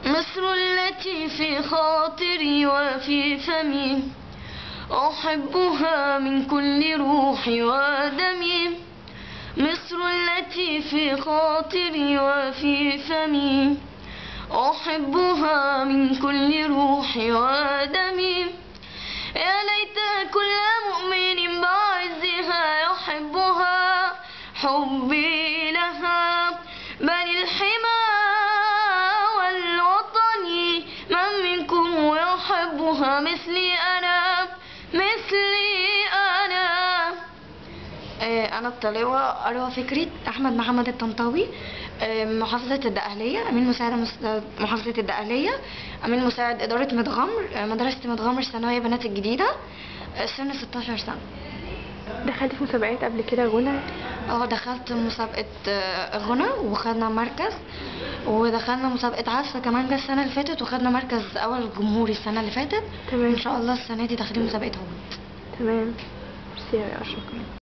مصر التي في خاطري وفي فمي أحبها من كل روحي ودمي مصر التي في خاطري وفي فمي أحبها من كل روحي ودمي يا ليت كل مؤمن بعزها يحبها حبي لها بل الحمى والوطن من منكم يحبها مثلي أنا مثلي أنا آه، أنا الطليوة أروى فكري أحمد محمد الطنطاوي آه، محافظة الدقهلية أمين مساعد مس- محافظة الدقهلية أمين مساعد إدارة متغمر آه، مدرسة متغمر ثانوية بنات الجديدة آه، سن 16 سنة دخلتي في مسابقات قبل كده غنى اه دخلت مسابقة آه، غنى وخدنا مركز ودخلنا مسابقة عزف كمان جه السنة اللي فاتت وخدنا مركز أول جمهوري السنة اللي فاتت تمام إن شاء الله السنة دي داخلين مسابقة عود تمام ميرسي يا شكرا